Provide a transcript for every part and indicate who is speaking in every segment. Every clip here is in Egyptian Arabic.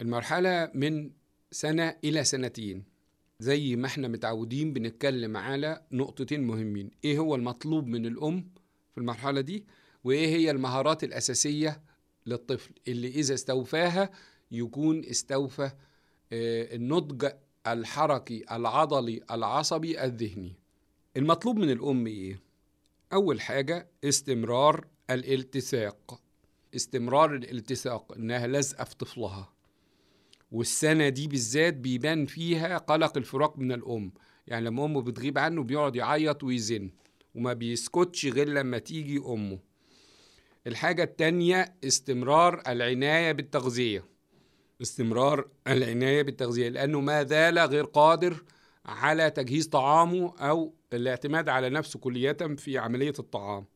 Speaker 1: المرحلة من سنة إلى سنتين زي ما احنا متعودين بنتكلم على نقطتين مهمين ايه هو المطلوب من الأم في المرحلة دي وايه هي المهارات الأساسية للطفل اللي إذا استوفاها يكون استوفى آه، النضج الحركي العضلي العصبي الذهني المطلوب من الأم إيه؟ أول حاجة استمرار الالتساق استمرار الالتساق إنها لازقة في طفلها والسنة دي بالذات بيبان فيها قلق الفراق من الأم يعني لما أمه بتغيب عنه بيقعد يعيط ويزن وما بيسكتش غير لما تيجي أمه الحاجة التانية استمرار العناية بالتغذية استمرار العناية بالتغذية لأنه ما زال غير قادر على تجهيز طعامه أو الاعتماد على نفسه كلية في عملية الطعام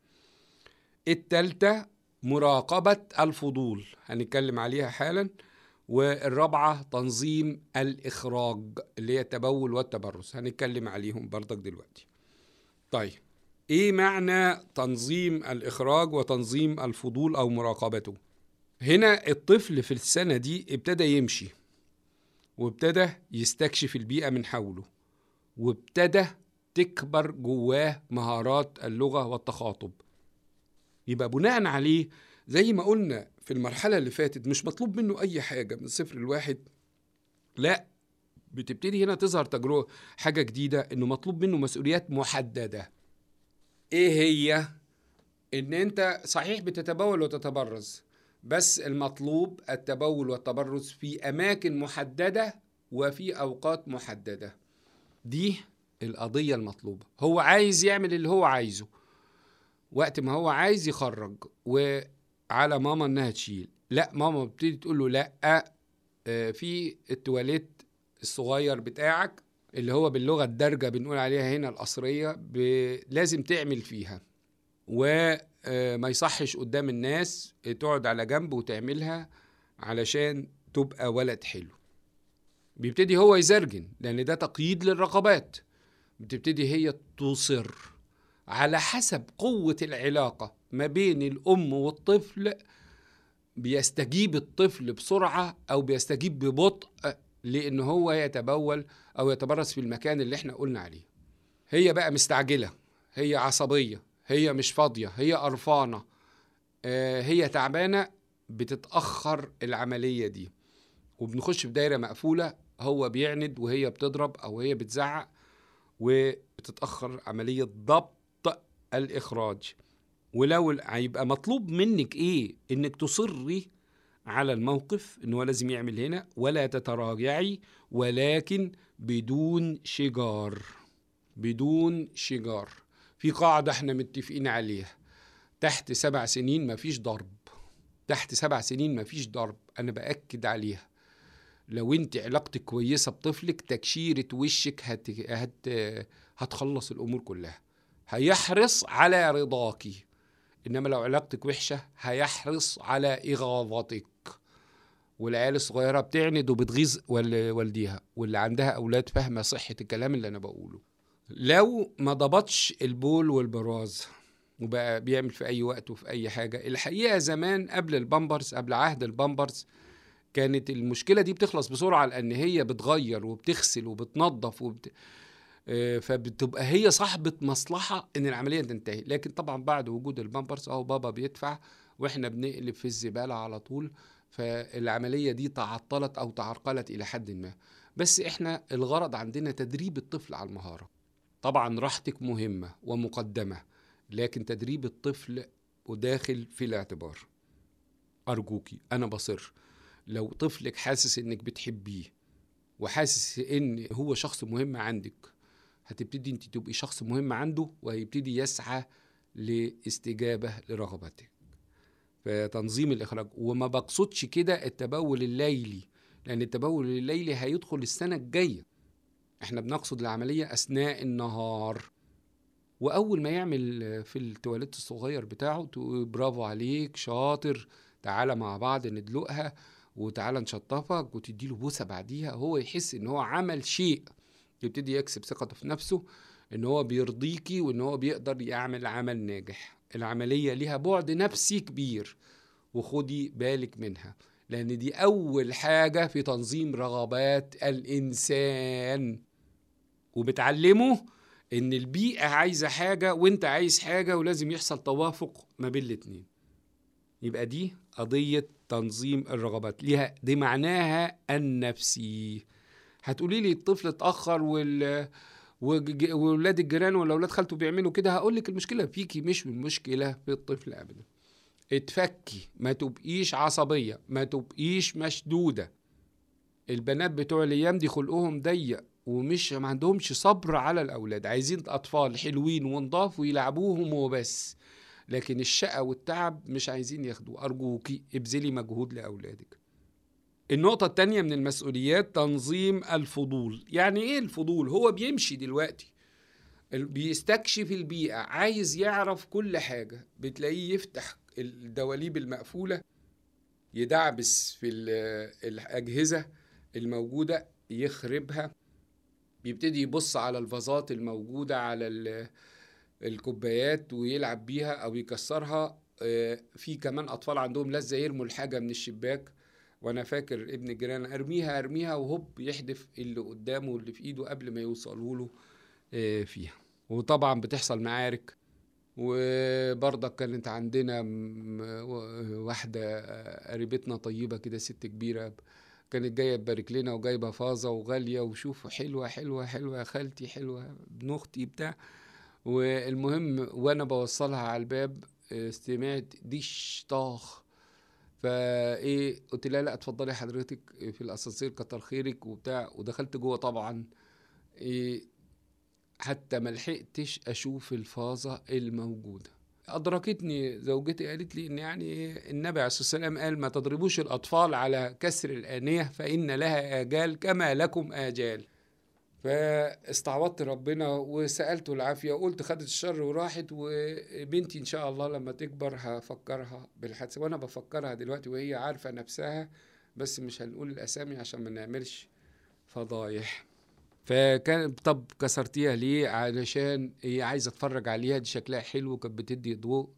Speaker 1: التالتة مراقبة الفضول هنتكلم عليها حالا والرابعة تنظيم الإخراج اللي هي التبول والتبرز هنتكلم عليهم برضك دلوقتي طيب ايه معنى تنظيم الإخراج وتنظيم الفضول أو مراقبته هنا الطفل في السنة دي ابتدى يمشي وابتدى يستكشف البيئة من حوله وابتدى تكبر جواه مهارات اللغة والتخاطب يبقى بناء عليه زي ما قلنا في المرحلة اللي فاتت مش مطلوب منه أي حاجة من صفر لواحد لا بتبتدي هنا تظهر تجربة حاجة جديدة إنه مطلوب منه مسؤوليات محددة إيه هي؟ إن أنت صحيح بتتبول وتتبرز بس المطلوب التبول والتبرز في أماكن محددة وفي أوقات محددة دي القضية المطلوبة هو عايز يعمل اللي هو عايزه وقت ما هو عايز يخرج وعلى ماما انها تشيل لا ماما بتبتدي تقول له لا آه، في التواليت الصغير بتاعك اللي هو باللغة الدارجة بنقول عليها هنا القصرية ب- لازم تعمل فيها وما يصحش قدام الناس تقعد على جنب وتعملها علشان تبقى ولد حلو بيبتدي هو يزرجن لأن ده تقييد للرغبات بتبتدي هي تصر على حسب قوة العلاقة ما بين الأم والطفل بيستجيب الطفل بسرعة أو بيستجيب ببطء لأن هو يتبول أو يتبرز في المكان اللي احنا قلنا عليه هي بقى مستعجلة هي عصبية هي مش فاضية هي قرفانة آه، هي تعبانة بتتأخر العملية دي وبنخش في دايرة مقفولة هو بيعند وهي بتضرب أو هي بتزعق وبتتأخر عملية ضبط الإخراج ولو ال- هيبقى مطلوب منك إيه إنك تصري على الموقف إن هو لازم يعمل هنا ولا تتراجعي ولكن بدون شجار بدون شجار في قاعدة احنا متفقين عليها تحت سبع سنين مفيش ضرب تحت سبع سنين مفيش ضرب أنا بأكد عليها لو انت علاقتك كويسة بطفلك تكشيرة وشك هت... هت... هتخلص الأمور كلها هيحرص على رضاكي إنما لو علاقتك وحشة هيحرص على إغاظتك والعيال الصغيرة بتعند وبتغيظ وال- والديها واللي عندها أولاد فاهمة صحة الكلام اللي أنا بقوله لو ما ضبطش البول والبراز وبقى بيعمل في أي وقت وفي أي حاجة الحقيقة زمان قبل البامبرز قبل عهد البامبرز كانت المشكلة دي بتخلص بسرعة لأن هي بتغير وبتغسل وبتنظف وبت... آه، فبتبقى هي صاحبة مصلحة إن العملية تنتهي لكن طبعا بعد وجود البامبرز أهو بابا بيدفع وإحنا بنقلب في الزبالة على طول فالعملية دي تعطلت أو تعرقلت إلى حد ما بس إحنا الغرض عندنا تدريب الطفل على المهارة طبعا راحتك مهمة ومقدمة لكن تدريب الطفل وداخل في الاعتبار أرجوكي أنا بصر لو طفلك حاسس إنك بتحبيه وحاسس إن هو شخص مهم عندك هتبتدي انت تبقي شخص مهم عنده وهيبتدي يسعى لاستجابة لرغبتك فتنظيم الإخراج وما بقصدش كده التبول الليلي لأن التبول الليلي هيدخل السنة الجاية احنا بنقصد العملية أثناء النهار وأول ما يعمل في التواليت الصغير بتاعه تقول برافو عليك شاطر تعالى مع بعض ندلقها وتعالى نشطفك وتديله بوسة بعديها هو يحس إن هو عمل شيء يبتدي يكسب ثقته في نفسه ان هو بيرضيكي وان هو بيقدر يعمل عمل ناجح العملية ليها بعد نفسي كبير وخدي بالك منها لان دي اول حاجه في تنظيم رغبات الانسان وبتعلمه ان البيئه عايزه حاجه وانت عايز حاجه ولازم يحصل توافق ما بين الاتنين يبقى دي قضيه تنظيم الرغبات ليها دي معناها النفسي هتقولي لي الطفل اتاخر وال وج- وولاد الجيران ولا اولاد خالته بيعملوا كده هقول لك المشكله فيكي مش المشكله في الطفل ابدا اتفكي ما تبقيش عصبيه ما تبقيش مشدوده البنات بتوع الايام دي خلقهم ضيق ومش ما عندهمش صبر على الاولاد عايزين اطفال حلوين ونضاف ويلعبوهم وبس لكن الشقة والتعب مش عايزين ياخدوه أرجوكي ابذلي مجهود لأولادك النقطة التانية من المسؤوليات تنظيم الفضول يعني ايه الفضول هو بيمشي دلوقتي ال- بيستكشف البيئة عايز يعرف كل حاجة بتلاقيه يفتح الدواليب المقفولة يدعبس في ال- الأجهزة الموجودة يخربها بيبتدي يبص على الفازات الموجودة على ال- الكوبايات ويلعب بيها أو يكسرها آه، في كمان أطفال عندهم لذة يرموا الحاجة من الشباك وانا فاكر ابن الجيران ارميها ارميها وهوب يحدف اللي قدامه واللي في ايده قبل ما يوصلوا له آه، فيها وطبعا بتحصل معارك وبرضك كانت عندنا م- و- واحدة آه، قريبتنا طيبة كده ست كبيرة كانت جاية تبارك لنا وجايبة فازة وغالية وشوفوا حلوة حلوة حلوة يا خالتي حلوة ابن أختي بتاع والمهم وأنا بوصلها على الباب آه، سمعت ديش طاخ فايه قلت لها لا اتفضلي حضرتك في الاسانسير كتر خيرك وبتاع ودخلت جوه طبعا إيه حتى ما لحقتش اشوف الفازه الموجوده ادركتني زوجتي قالت لي ان يعني إيه النبي عليه الصلاه والسلام قال ما تضربوش الاطفال على كسر الانيه فان لها اجال كما لكم اجال فاستعوضت ربنا وسالته العافيه وقلت خدت الشر وراحت وبنتي ان شاء الله لما تكبر هفكرها بالحادثه وانا بفكرها دلوقتي وهي عارفه نفسها بس مش هنقول الاسامي عشان ما نعملش فضايح فكان طب كسرتيها ليه علشان هي عايزه اتفرج عليها دي شكلها حلو كانت بتدي ضوء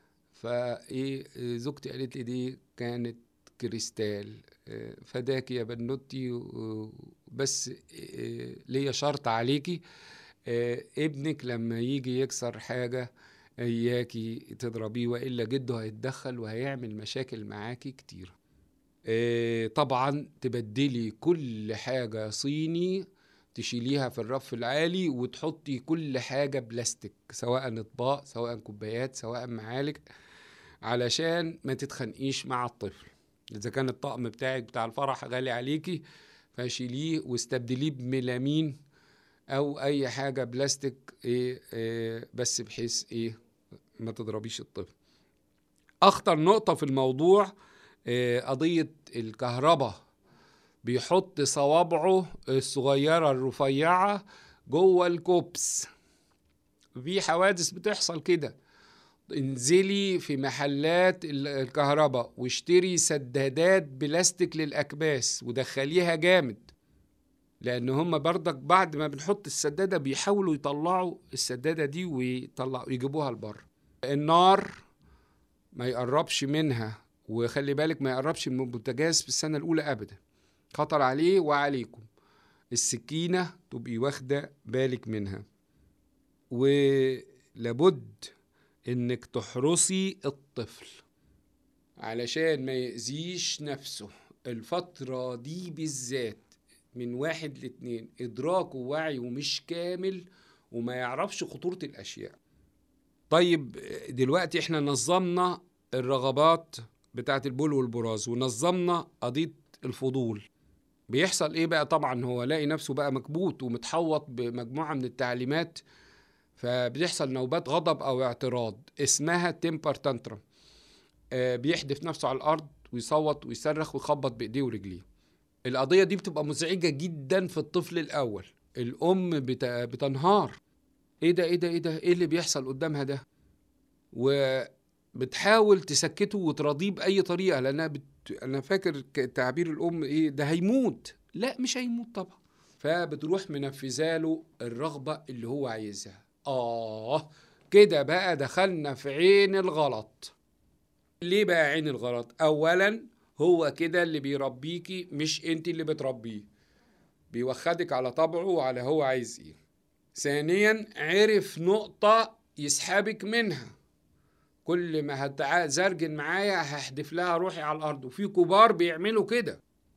Speaker 1: فايه زوجتي قالت لي دي كانت كريستال آه، فداك يا بنوتي و- بس آه، ليا شرط عليكي آه، ابنك لما يجي يكسر حاجة إياكي تضربيه وإلا جده هيتدخل وهيعمل مشاكل معاكي كتير آه، طبعا تبدلي كل حاجة صيني تشيليها في الرف العالي وتحطي كل حاجة بلاستيك سواء اطباق سواء كوبايات سواء معالق علشان ما تتخنقيش مع الطفل اذا كان الطقم بتاعك بتاع الفرح غالي عليكي فشيليه واستبدليه بميلامين او اي حاجه بلاستيك ايه, إيه بس بحيث ايه ما تضربيش الطفل اخطر نقطه في الموضوع إيه قضيه الكهرباء بيحط صوابعه الصغيره الرفيعه جوه الكوبس في حوادث بتحصل كده انزلي في محلات ال- الكهرباء واشتري سدادات بلاستيك للأكباس ودخليها جامد لأن هم برضك بعد ما بنحط السدادة بيحاولوا يطلعوا السدادة دي ويطلعوا يجيبوها لبره النار ما يقربش منها وخلي بالك ما يقربش من البوتاجاز في السنة الأولى أبدا خطر عليه وعليكم السكينة تبقي واخدة بالك منها ولابد انك تحرسي الطفل علشان ما يأذيش نفسه الفترة دي بالذات من واحد لاتنين إدراكه ووعيه مش كامل وما يعرفش خطورة الأشياء طيب دلوقتي احنا نظمنا الرغبات بتاعت البول والبراز ونظمنا قضية الفضول بيحصل ايه بقى طبعا هو لاقي نفسه بقى مكبوت ومتحوط بمجموعة من التعليمات فبيحصل نوبات غضب او اعتراض اسمها تيمبر تانترم آه، بيحدف نفسه على الارض ويصوت ويصرخ ويخبط بايديه ورجليه القضيه دي بتبقى مزعجه جدا في الطفل الاول الام بت... بتنهار ايه ده ايه ده ايه ده ايه اللي بيحصل قدامها ده وبتحاول تسكته وتراضيه باي طريقه لانها بت... انا فاكر ك- تعبير الام ايه ده هيموت لا مش هيموت طبعا فبتروح منفذه له الرغبه اللي هو عايزها آه كده بقى دخلنا في عين الغلط ليه بقى عين الغلط أولا هو كده اللي بيربيكي مش انت اللي بتربيه بيوخدك على طبعه وعلى هو عايز ايه ثانيا عرف نقطة يسحبك منها كل ما هتزرجن معايا هحدف لها روحي على الارض وفي كبار بيعملوا كده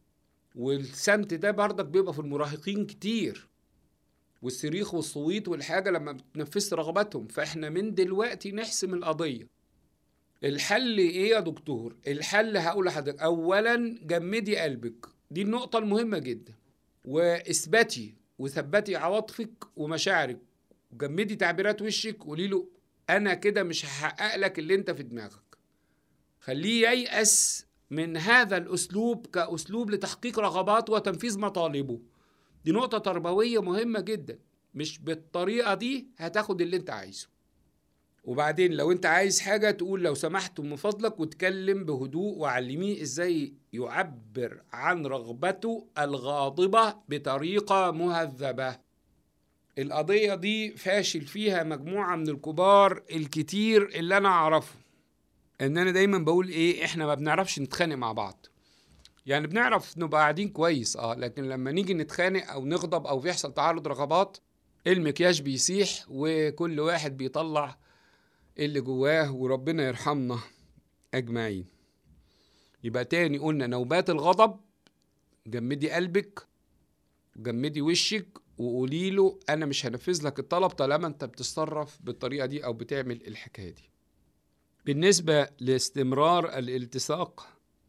Speaker 1: والسمت ده برضك بيبقى في المراهقين كتير والصريخ والصويت والحاجة لما بتنفذ رغباتهم فاحنا من دلوقتي نحسم القضية الحل ايه يا دكتور الحل هقول لحضرتك اولا جمدي قلبك دي النقطة المهمة جدا واثبتي وثبتي عواطفك ومشاعرك وجمدي تعبيرات وشك قولي له انا كده مش هحقق لك اللي انت في دماغك خليه ييأس من هذا الاسلوب كاسلوب لتحقيق رغبات وتنفيذ مطالبه دي نقطة تربوية مهمة جدا مش بالطريقة دي هتاخد اللي انت عايزه وبعدين لو انت عايز حاجة تقول لو سمحت من فضلك وتكلم بهدوء وعلميه ازاي يعبر عن رغبته الغاضبة بطريقة مهذبة القضية دي فاشل فيها مجموعة من الكبار الكتير اللي انا اعرفه ان انا دايما بقول ايه احنا ما بنعرفش نتخانق مع بعض يعني بنعرف نبقى قاعدين كويس اه لكن لما نيجي نتخانق او نغضب او بيحصل تعارض رغبات المكياج بيسيح وكل واحد بيطلع اللي جواه وربنا يرحمنا اجمعين يبقى تاني قلنا نوبات الغضب جمدي قلبك جمدي وشك وقولي له انا مش هنفذ لك الطلب طالما انت بتتصرف بالطريقه دي او بتعمل الحكايه دي بالنسبه لاستمرار الالتصاق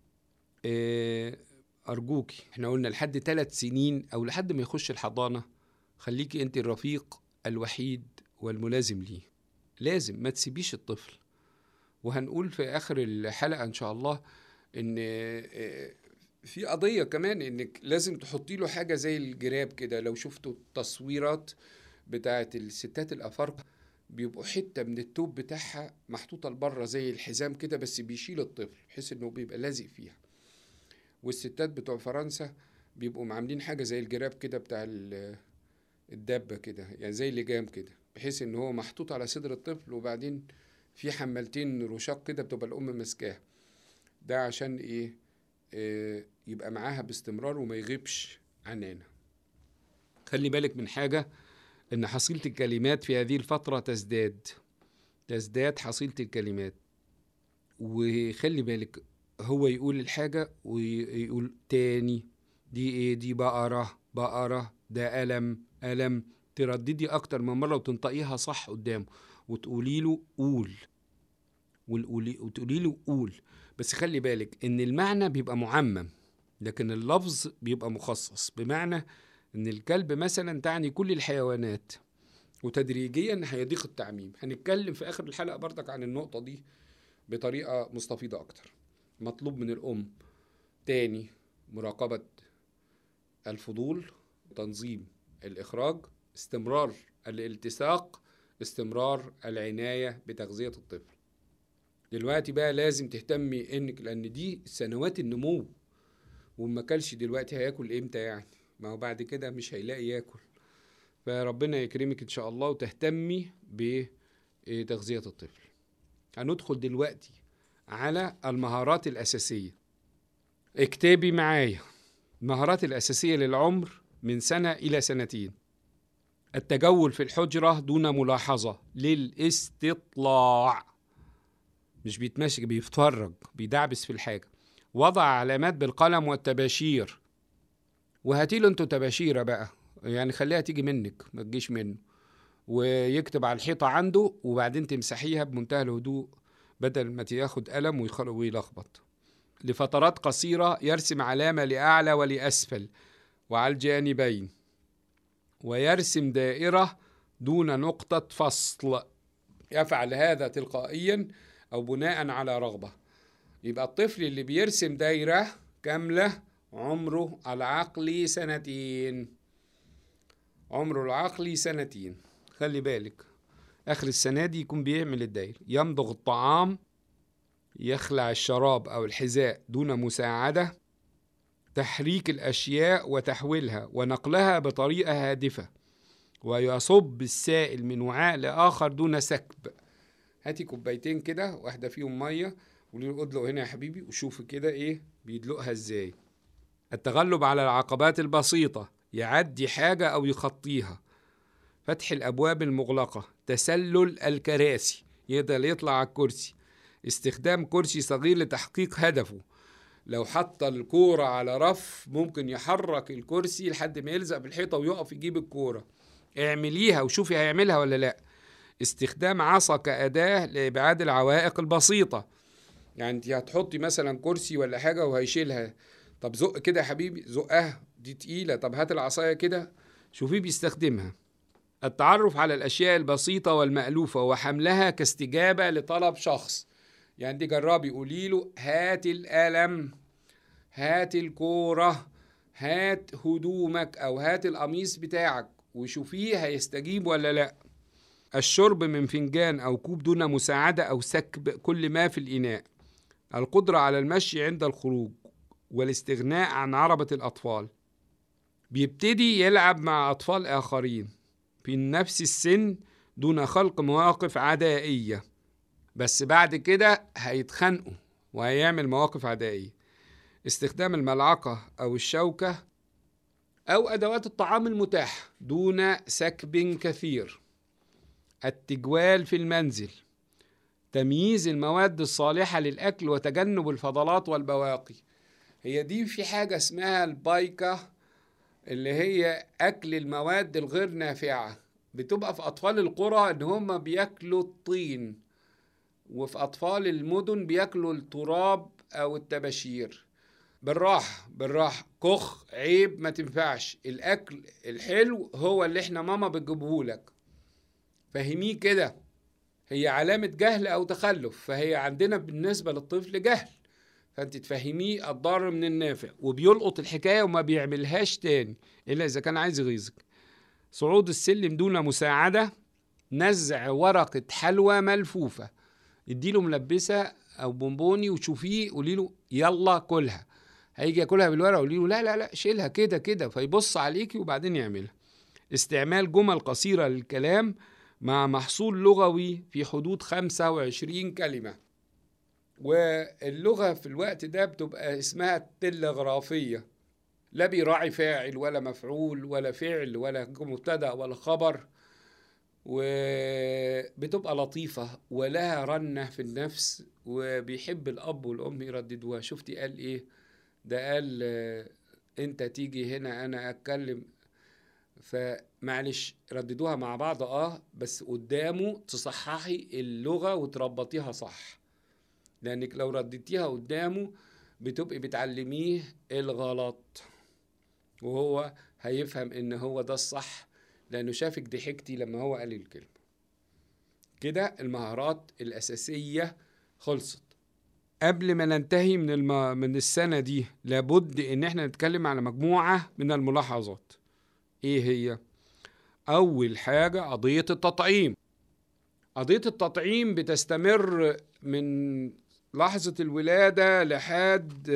Speaker 1: آه، ارجوكي احنا قلنا لحد ثلاث سنين او لحد ما يخش الحضانه خليكي انت الرفيق الوحيد والملازم ليه لازم ما تسيبيش الطفل وهنقول في اخر الحلقه ان شاء الله ان آه، في قضيه كمان انك لازم تحطي له حاجه زي الجراب كده لو شفتوا التصويرات بتاعه الستات الافارقه بيبقوا حته من التوب بتاعها محطوطه لبره زي الحزام كده بس بيشيل الطفل بحيث انه بيبقى لازق فيها والستات بتوع فرنسا بيبقوا عاملين حاجه زي الجراب كده بتاع ال- الدابه كده يعني زي اللجام كده بحيث ان هو محطوط على صدر الطفل وبعدين في حمالتين رشاق كده بتبقى الام ماسكاها ده عشان ايه آه يبقى معاها باستمرار وما يغيبش عننا خلي بالك من حاجه ان حصيله الكلمات في هذه الفتره تزداد تزداد حصيله الكلمات وخلي بالك هو يقول الحاجة ويقول تاني دي ايه دي بقرة بقرة ده ألم ألم ترددي أكتر من مرة وتنطقيها صح قدامه وتقولي له قول والقولي- وتقولي له قول بس خلي بالك إن المعنى بيبقى معمم لكن اللفظ بيبقى مخصص بمعنى إن الكلب مثلا تعني كل الحيوانات وتدريجيا هيضيق التعميم هنتكلم في آخر الحلقة برضك عن النقطة دي بطريقة مستفيضة أكتر مطلوب من الأم تاني مراقبة الفضول تنظيم الإخراج استمرار الالتصاق استمرار العناية بتغذية الطفل دلوقتي بقى لازم تهتمي انك لان دي سنوات النمو وما كلش دلوقتي هياكل امتى يعني ما هو بعد كده مش هيلاقي ياكل فربنا يكرمك ان شاء الله وتهتمي بتغذية الطفل هندخل دلوقتي على المهارات الأساسية اكتبي معايا المهارات الأساسية للعمر من سنة إلى سنتين التجول في الحجرة دون ملاحظة للاستطلاع مش بيتمشي بيتفرج بيدعبس في الحاجة وضع علامات بالقلم والتباشير وهاتيله انتوا تباشيرة بقى يعني خليها تيجي منك ما تجيش منه ويكتب على الحيطة عنده وبعدين تمسحيها بمنتهى الهدوء بدل ما ياخد قلم ويخل- ويلخبط لفترات قصيرة يرسم علامة لأعلى ولأسفل وعلى الجانبين ويرسم دائرة دون نقطة فصل يفعل هذا تلقائيا أو بناء على رغبة يبقى الطفل اللي بيرسم دايرة كاملة عمره العقلي سنتين عمره العقلي سنتين خلي بالك آخر السنة دي يكون بيعمل الدايرة يمضغ الطعام يخلع الشراب أو الحذاء دون مساعدة تحريك الأشياء وتحويلها ونقلها بطريقة هادفة ويصب السائل من وعاء لآخر دون سكب هاتي كوبايتين كده واحدة فيهم مية وقولي له ادلق هنا يا حبيبي وشوفي كده ايه بيدلقها ازاي التغلب على العقبات البسيطة يعدي حاجة أو يخطيها فتح الأبواب المغلقة تسلل الكراسي يقدر يطلع على الكرسي استخدام كرسي صغير لتحقيق هدفه لو حط الكورة على رف ممكن يحرك الكرسي لحد ما يلزق بالحيطة ويقف يجيب الكورة اعمليها وشوفي هيعملها ولا لا استخدام عصا كأداة لإبعاد العوائق البسيطة يعني انت هتحطي مثلا كرسي ولا حاجة وهيشيلها طب زق كده يا حبيبي زقها دي تقيلة طب هات العصاية كده شوفيه بيستخدمها التعرف على الأشياء البسيطة والمألوفة وحملها كاستجابة لطلب شخص يعني دي جربي قولي له هات القلم هات الكورة هات هدومك أو هات القميص بتاعك وشوفيه هيستجيب ولا لأ الشرب من فنجان أو كوب دون مساعدة أو سكب كل ما في الإناء القدرة على المشي عند الخروج والاستغناء عن عربة الأطفال بيبتدي يلعب مع أطفال آخرين في نفس السن دون خلق مواقف عدائية بس بعد كده هيتخانقوا وهيعمل مواقف عدائية استخدام الملعقة أو الشوكة أو أدوات الطعام المتاحة دون سكب كثير التجوال في المنزل تمييز المواد الصالحة للأكل وتجنب الفضلات والبواقي هي دي في حاجة اسمها البايكة اللي هي أكل المواد الغير نافعة بتبقى في أطفال القرى إن هم بياكلوا الطين وفي أطفال المدن بياكلوا التراب أو التباشير بالراحة بالراحة كخ عيب ما تنفعش الأكل الحلو هو اللي احنا ماما بتجيبهولك فهميه كده هي علامة جهل أو تخلف فهي عندنا بالنسبة للطفل جهل فأنت تفهميه الضار من النافع وبيلقط الحكاية وما بيعملهاش تاني إلا إذا كان عايز يغيظك صعود السلم دون مساعدة نزع ورقة حلوى ملفوفة اديله ملبسة أو بونبوني وشوفيه قولي له يلا كلها هيجي ياكلها بالورقة قولي له لا لا لا شيلها كده كده فيبص عليكي وبعدين يعملها استعمال جمل قصيرة للكلام مع محصول لغوي في حدود 25 كلمة واللغة في الوقت ده بتبقى اسمها التلغرافية لا بيراعي فاعل ولا مفعول ولا فعل ولا مبتدأ ولا خبر وبتبقى لطيفة ولها رنة في النفس وبيحب الأب والأم يرددوها شفتي قال إيه ده قال أنت تيجي هنا أنا أتكلم فمعلش رددوها مع بعض اه بس قدامه تصححي اللغة وتربطيها صح لانك لو رديتيها قدامه بتبقي بتعلميه الغلط وهو هيفهم ان هو ده الصح لانه شافك ضحكتي لما هو قال الكلمة كده المهارات الاساسية خلصت قبل ما ننتهي من الم... من السنة دي لابد ان احنا نتكلم على مجموعة من الملاحظات ايه هي اول حاجه قضيه التطعيم قضيه التطعيم بتستمر من لحظه الولاده لحد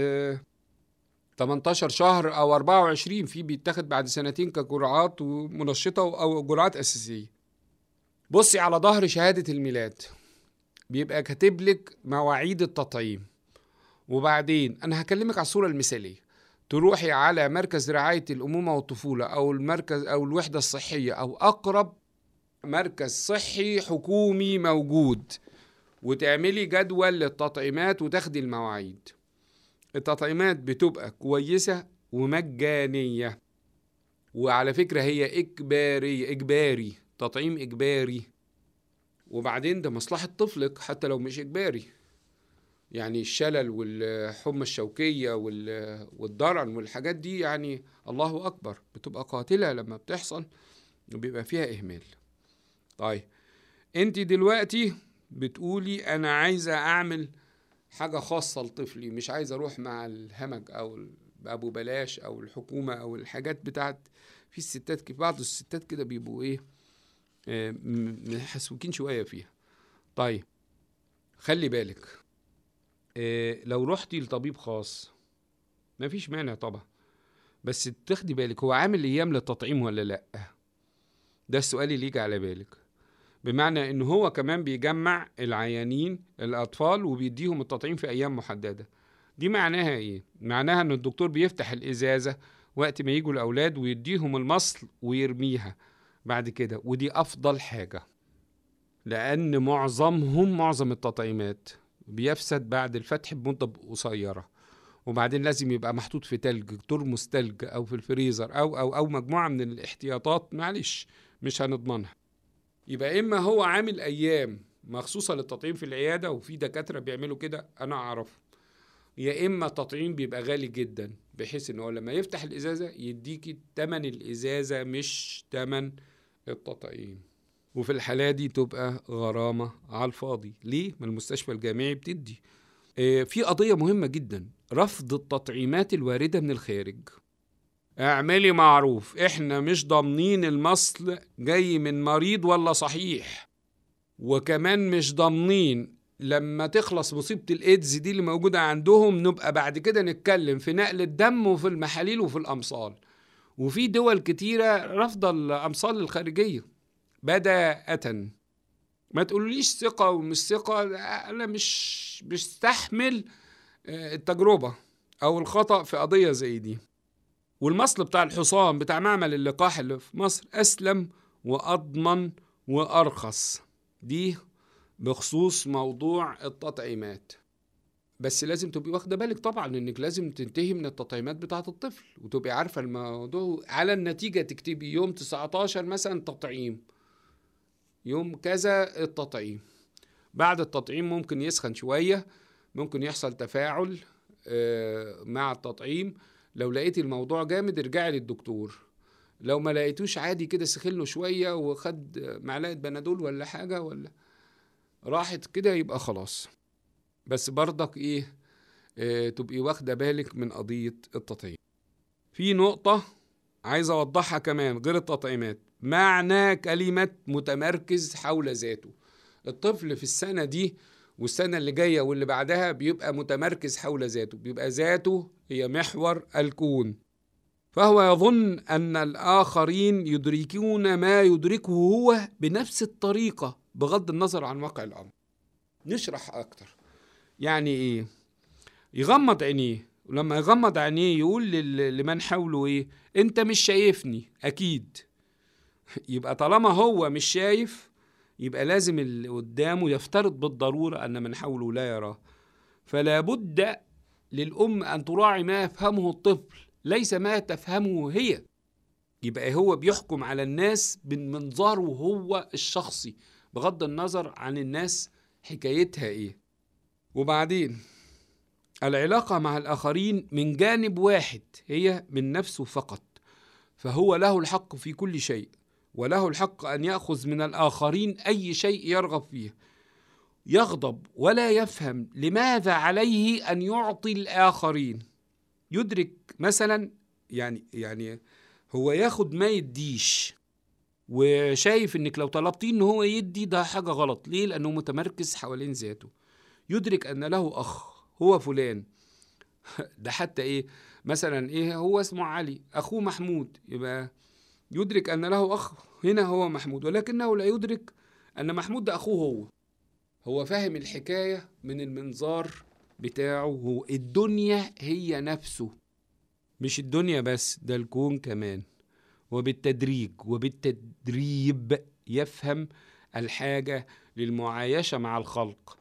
Speaker 1: 18 شهر او 24 في بيتاخد بعد سنتين كجرعات منشطه او جرعات اساسيه بصي على ظهر شهاده الميلاد بيبقى كاتب لك مواعيد التطعيم وبعدين انا هكلمك على الصوره المثاليه تروحي على مركز رعاية الأمومة والطفولة أو المركز أو الوحدة الصحية أو أقرب مركز صحي حكومي موجود وتعملي جدول للتطعيمات وتاخدي المواعيد التطعيمات بتبقى كويسة ومجانية وعلى فكرة هي إجبارية إجباري تطعيم إجباري وبعدين ده مصلحة طفلك حتى لو مش إجباري يعني الشلل والحمى الشوكية والضرن والحاجات دي يعني الله أكبر بتبقى قاتلة لما بتحصل وبيبقى فيها إهمال طيب انت دلوقتي بتقولي أنا عايزة أعمل حاجة خاصة لطفلي مش عايزة أروح مع الهمج أو أبو بلاش أو الحكومة أو الحاجات بتاعت في الستات كده بعض الستات كده بيبقوا إيه محسوكين شوية فيها طيب خلي بالك إيه لو رحتي لطبيب خاص مفيش مانع طبعا بس تاخدي بالك هو عامل ايام للتطعيم ولا لا ده السؤال اللي يجي على بالك بمعنى ان هو كمان بيجمع العيانين الاطفال وبيديهم التطعيم في ايام محدده دي معناها ايه معناها ان الدكتور بيفتح الازازه وقت ما يجوا الاولاد ويديهم المصل ويرميها بعد كده ودي افضل حاجه لان معظمهم معظم التطعيمات بيفسد بعد الفتح بمده قصيره وبعدين لازم يبقى محطوط في تلج ترمس تلج او في الفريزر او او او مجموعه من الاحتياطات معلش مش هنضمنها يبقى اما هو عامل ايام مخصوصه للتطعيم في العياده وفي دكاتره بيعملوا كده انا اعرفه يا اما تطعيم بيبقى غالي جدا بحيث ان هو لما يفتح الازازه يديكي تمن الازازه مش تمن التطعيم وفي الحالة دي تبقى غرامة على الفاضي ليه؟ ما المستشفى الجامعي بتدي آه، في قضية مهمة جدا رفض التطعيمات الواردة من الخارج اعملي معروف احنا مش ضامنين المصل جاي من مريض ولا صحيح وكمان مش ضامنين لما تخلص مصيبة الإيدز دي اللي موجودة عندهم نبقى بعد كده نتكلم في نقل الدم وفي المحاليل وفي الأمصال وفي دول كتيرة رافضة الأمصال الخارجية بداءة ما تقوليش ثقة ومش ثقة أنا مش بستحمل آه، التجربة أو الخطأ في قضية زي دي والمصل بتاع الحصان بتاع معمل اللقاح اللي في مصر أسلم وأضمن وأرخص دي بخصوص موضوع التطعيمات بس لازم تبقي واخده بالك طبعا انك لازم تنتهي من التطعيمات بتاعه الطفل وتبقي عارفه الموضوع على النتيجه تكتبي يوم 19 مثلا تطعيم يوم كذا التطعيم بعد التطعيم ممكن يسخن شويه ممكن يحصل تفاعل آه، مع التطعيم لو لقيتي الموضوع جامد ارجعي للدكتور لو ما لقيتوش عادي كده سخن له شويه وخد معلقه بنادول ولا حاجه ولا راحت كده يبقى خلاص بس برضك ايه اه تبقي واخده بالك من قضيه التطعيم في نقطه عايز اوضحها كمان غير التطعيمات معنى كلمه متمركز حول ذاته الطفل في السنه دي والسنه اللي جايه واللي بعدها بيبقى متمركز حول ذاته بيبقى ذاته هي محور الكون فهو يظن ان الاخرين يدركون ما يدركه هو بنفس الطريقه بغض النظر عن واقع الامر نشرح اكتر يعني ايه يغمض عينيه ولما يغمض عينيه يقول لمن حوله ايه انت مش شايفني اكيد يبقى طالما هو مش شايف يبقى لازم اللي قدامه يفترض بالضرورة أن من حوله لا يراه فلا بد للأم أن تراعي ما يفهمه الطفل ليس ما تفهمه هي يبقى هو بيحكم على الناس من منظاره هو الشخصي بغض النظر عن الناس حكايتها ايه وبعدين العلاقة مع الآخرين من جانب واحد هي من نفسه فقط فهو له الحق في كل شيء وله الحق أن يأخذ من الآخرين أي شيء يرغب فيه يغضب ولا يفهم لماذا عليه أن يعطي الآخرين يدرك مثلا يعني يعني هو ياخد ما يديش وشايف انك لو طلبتيه ان هو يدي ده حاجه غلط ليه لانه متمركز حوالين ذاته يدرك ان له اخ هو فلان ده حتى ايه مثلا ايه هو اسمه علي اخوه محمود يبقى يدرك ان له اخ هنا هو محمود ولكنه لا يدرك ان محمود ده اخوه هو هو فاهم الحكايه من المنظار بتاعه هو الدنيا هي نفسه مش الدنيا بس ده الكون كمان وبالتدريج وبالتدريب يفهم الحاجه للمعايشه مع الخلق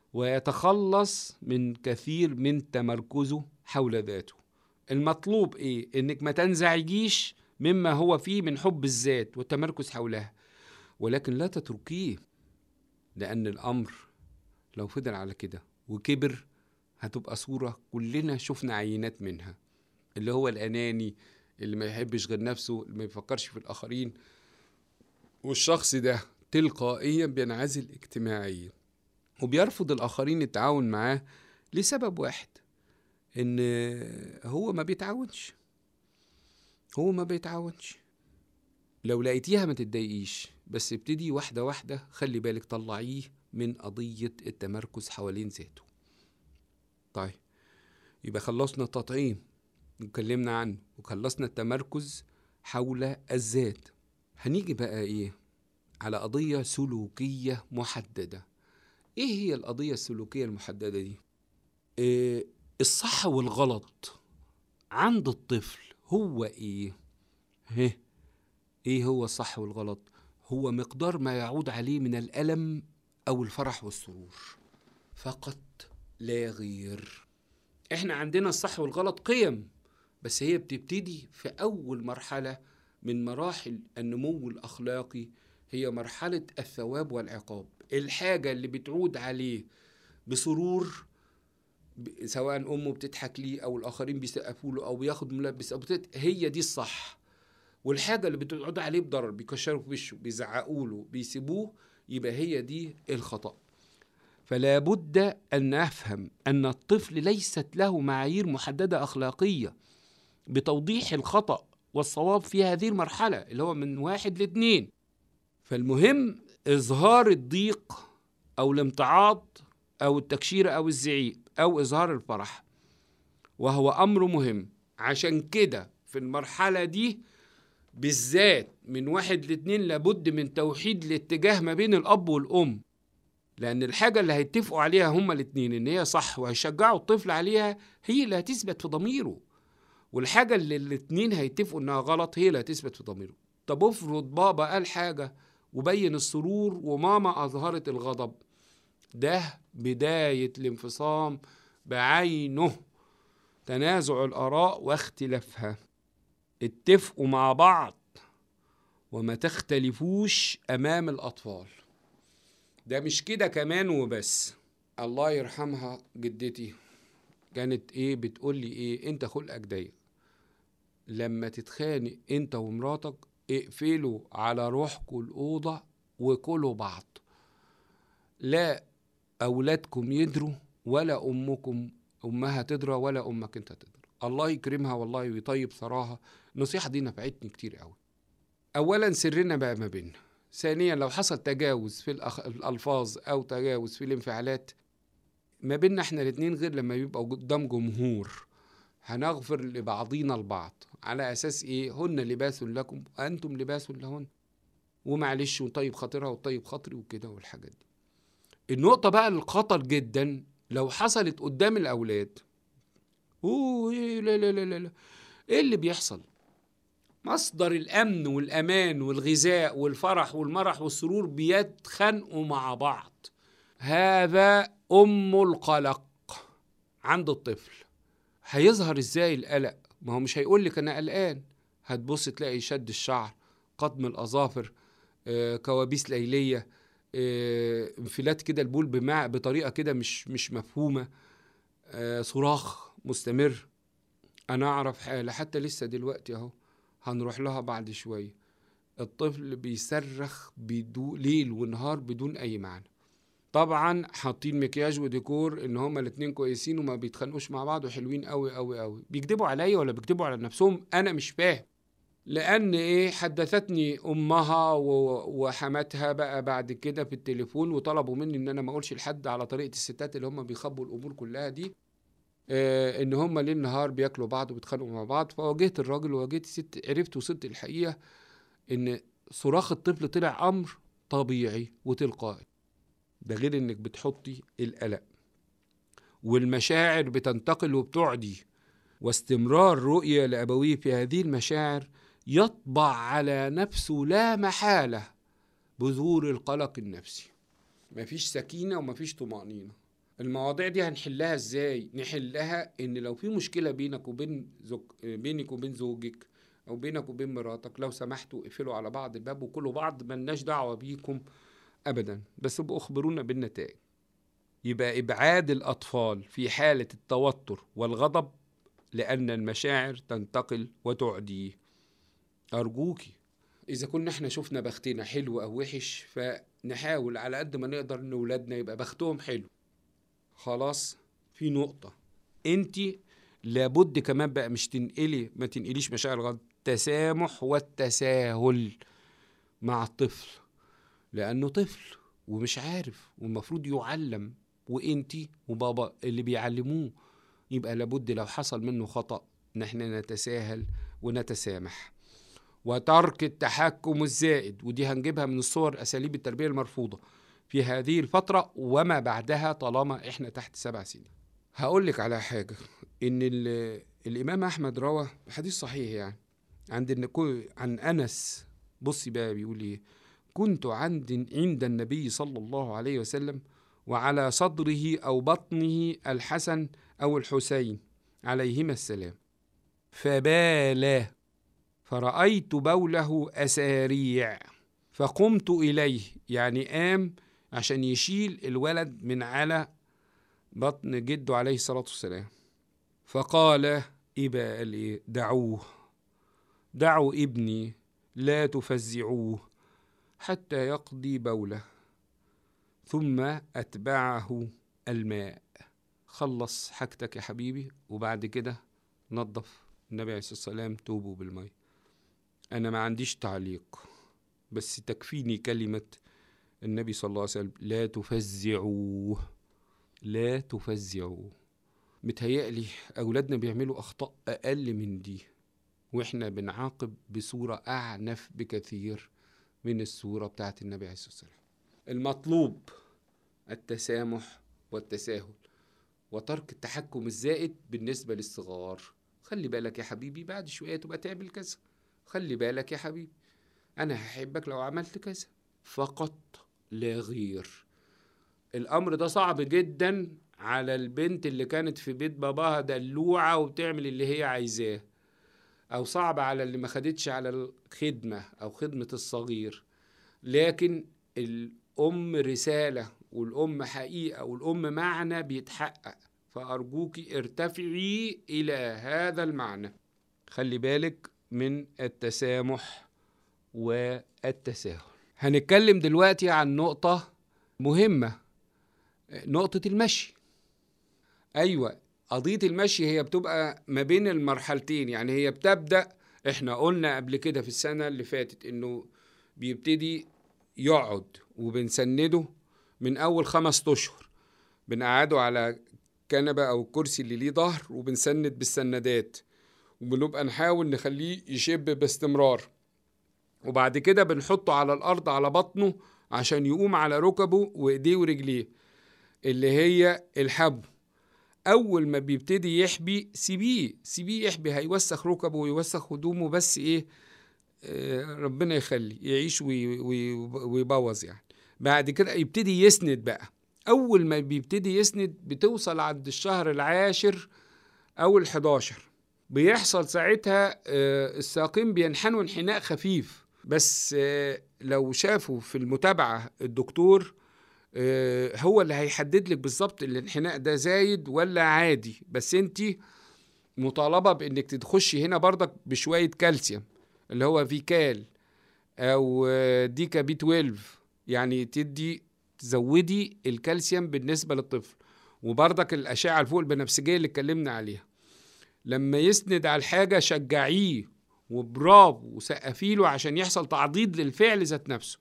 Speaker 1: ويتخلص من كثير من تمركزه حول ذاته المطلوب ايه انك ما تنزعجيش مما هو فيه من حب الذات والتمركز حولها ولكن لا تتركيه لان الامر لو فضل على كده وكبر هتبقى صورة كلنا شفنا عينات منها اللي هو الأناني اللي ما يحبش غير نفسه اللي ما يفكرش في الآخرين والشخص ده تلقائيا بينعزل اجتماعيا وبيرفض الآخرين التعاون معاه لسبب واحد إن هو ما بيتعاونش هو ما بيتعاونش لو لقيتيها ما تتضايقيش بس ابتدي واحدة واحدة خلي بالك طلعيه من قضية التمركز حوالين ذاته طيب يبقى خلصنا التطعيم وكلمنا عنه وخلصنا التمركز حول الذات هنيجي بقى ايه على قضية سلوكية محددة ايه هي القضية السلوكية المحددة دي إيه الصح والغلط عند الطفل هو ايه هه ايه هو الصح والغلط هو مقدار ما يعود عليه من الالم او الفرح والسرور فقط لا غير احنا عندنا الصح والغلط قيم بس هي بتبتدي في اول مرحله من مراحل النمو الاخلاقي هي مرحله الثواب والعقاب الحاجه اللي بتعود عليه بسرور ب- سواء امه بتضحك ليه او الاخرين بيسقفوا له او بياخد ملبس او بتت... هي دي الصح والحاجه اللي بتقعد عليه بضرر بيكشروا في وشه بيزعقوا له بيسيبوه يبقى هي دي الخطا فلا بد ان نفهم ان الطفل ليست له معايير محدده اخلاقيه بتوضيح الخطا والصواب في هذه المرحله اللي هو من واحد لاثنين فالمهم اظهار الضيق او الامتعاض او التكشير او الزعيق او اظهار الفرح وهو امر مهم عشان كده في المرحله دي بالذات من واحد لاتنين لابد من توحيد الاتجاه ما بين الاب والام لان الحاجه اللي هيتفقوا عليها هما الاتنين ان هي صح وهيشجعوا الطفل عليها هي اللي هتثبت في ضميره والحاجه اللي الاتنين هيتفقوا انها غلط هي اللي هتثبت في ضميره طب افرض بابا قال حاجه وبين السرور وماما اظهرت الغضب ده بدايه الانفصام بعينه تنازع الاراء واختلافها اتفقوا مع بعض وما تختلفوش امام الاطفال ده مش كده كمان وبس الله يرحمها جدتي كانت ايه بتقول لي ايه انت خلقك ضيق لما تتخانق انت ومراتك اقفلوا على روحكم الاوضه وكلوا بعض لا اولادكم يدروا ولا امكم امها تدرى ولا امك انت تدرى الله يكرمها والله ويطيب ثراها النصيحه دي نفعتني كتير قوي اولا سرنا بقى ما بيننا ثانيا لو حصل تجاوز في الأخ... الالفاظ او تجاوز في الانفعالات ما بيننا احنا الاتنين غير لما يبقى قدام جمهور هنغفر لبعضينا البعض على اساس ايه هن لباس لكم وانتم لباس لهن ومعلش وطيب خاطرها وطيب خاطري وكده والحاجات دي النقطة بقى الخطر جدا لو حصلت قدام الأولاد أوه إيه لا لا لا لا لا إيه اللي بيحصل؟ مصدر الأمن والأمان والغذاء والفرح والمرح والسرور بيتخانقوا مع بعض هذا أم القلق عند الطفل هيظهر إزاي القلق؟ ما هو مش هيقول لك أنا قلقان هتبص تلاقي شد الشعر قطم الأظافر آه، كوابيس ليلية آه، انفلات كده البول بمع بطريقه كده مش مش مفهومه آه، صراخ مستمر انا اعرف حاله حتى لسه دلوقتي اهو هنروح لها بعد شويه الطفل بيصرخ بدون ليل ونهار بدون اي معنى طبعا حاطين مكياج وديكور ان هما الاتنين كويسين وما بيتخانقوش مع بعض وحلوين قوي قوي قوي بيكذبوا عليا ولا بيكذبوا على نفسهم انا مش فاهم لان ايه حدثتني امها و- وحماتها بقى بعد كده في التليفون وطلبوا مني ان انا ما اقولش لحد على طريقه الستات اللي هم بيخبوا الامور كلها دي آه ان هم ليل نهار بياكلوا بعض وبيتخانقوا مع بعض فواجهت الراجل وواجهت الست عرفت وصلت الحقيقه ان صراخ الطفل طلع امر طبيعي وتلقائي ده غير انك بتحطي القلق والمشاعر بتنتقل وبتعدي واستمرار رؤية لأبويه في هذه المشاعر يطبع على نفسه لا محالة بذور القلق النفسي مفيش سكينة ومفيش طمأنينة المواضيع دي هنحلها ازاي نحلها ان لو في مشكلة بينك وبين زوج بينك وبين زوجك او بينك وبين مراتك لو سمحتوا اقفلوا على بعض الباب وكلوا بعض ملناش دعوة بيكم ابدا بس ابقوا اخبرونا بالنتائج يبقى ابعاد الاطفال في حالة التوتر والغضب لأن المشاعر تنتقل وتعديه أرجوكي إذا كنا احنا شفنا بختنا حلو أو وحش فنحاول على قد ما نقدر إن ولادنا يبقى بختهم حلو خلاص في نقطة أنت لابد كمان بقى مش تنقلي ما تنقليش مشاعر الغضب التسامح والتساهل مع الطفل لأنه طفل ومش عارف والمفروض يعلم وانتي وبابا اللي بيعلموه يبقى لابد لو حصل منه خطأ ان احنا نتساهل ونتسامح وترك التحكم الزائد ودي هنجيبها من الصور اساليب التربيه المرفوضه في هذه الفتره وما بعدها طالما احنا تحت سبع سنين هقول لك على حاجة إن ال- الإمام أحمد روى حديث صحيح يعني عند النكو عن أنس بصي بقى بيقول إيه كنت عند عند النبي صلى الله عليه وسلم وعلى صدره أو بطنه الحسن أو الحسين عليهما السلام فبال فرأيت بوله أساريع فقمت إليه يعني قام عشان يشيل الولد من على بطن جده عليه الصلاة والسلام فقال إيه بقى قال إيه دعوه دعوا ابني لا تفزعوه حتى يقضي بوله ثم أتبعه الماء خلص حاجتك يا حبيبي وبعد كده نظف النبي عليه الصلاة والسلام توبوا بالماء أنا ما عنديش تعليق بس تكفيني كلمة النبي صلى الله عليه وسلم لا تفزعوه لا تفزعوه متهيألي أولادنا بيعملوا أخطاء أقل من دي وإحنا بنعاقب بصورة أعنف بكثير من الصورة بتاعت النبي عليه الصلاة والسلام المطلوب التسامح والتساهل وترك التحكم الزائد بالنسبة للصغار خلي بالك يا حبيبي بعد شوية تبقى تعمل كذا خلي بالك يا حبيبي أنا هحبك لو عملت كذا فقط لا غير الأمر ده صعب جدا على البنت اللي كانت في بيت باباها دلوعة وبتعمل اللي هي عايزاه أو صعب على اللي ما خدتش على الخدمة أو خدمة الصغير لكن الأم رسالة والأم حقيقة والأم معنى بيتحقق فأرجوك ارتفعي إلى هذا المعنى خلي بالك من التسامح والتساهل هنتكلم دلوقتي عن نقطة مهمة نقطة المشي أيوة قضية المشي هي بتبقى ما بين المرحلتين يعني هي بتبدأ احنا قلنا قبل كده في السنة اللي فاتت انه بيبتدي يقعد وبنسنده من أول خمس أشهر بنقعده على كنبة أو كرسي اللي ليه ظهر وبنسند بالسندات وبنبقى نحاول نخليه يشب باستمرار وبعد كده بنحطه على الأرض على بطنه عشان يقوم على ركبه وإيديه ورجليه اللي هي الحبو أول ما بيبتدي يحبي سيبيه سيبيه يحبي هيوسخ ركبه ويوسخ هدومه بس إيه آه، ربنا يخلي يعيش وي- وي- ويبوظ يعني بعد كده يبتدي يسند بقى أول ما بيبتدي يسند بتوصل عند الشهر العاشر أو الحداشر بيحصل ساعتها آه، الساقين بينحنوا انحناء خفيف بس آه، لو شافوا في المتابعة الدكتور آه، هو اللي هيحدد لك بالظبط الانحناء ده زايد ولا عادي بس انت مطالبة بانك تخشي هنا برضك بشوية كالسيوم اللي هو فيكال او آه، ديكا بي 12 يعني تدي تزودي الكالسيوم بالنسبة للطفل وبرضك الأشعة الفوق البنفسجية اللي اتكلمنا عليها لما يسند على الحاجة شجعيه وبرافو وسقفيله عشان يحصل تعضيد للفعل ذات نفسه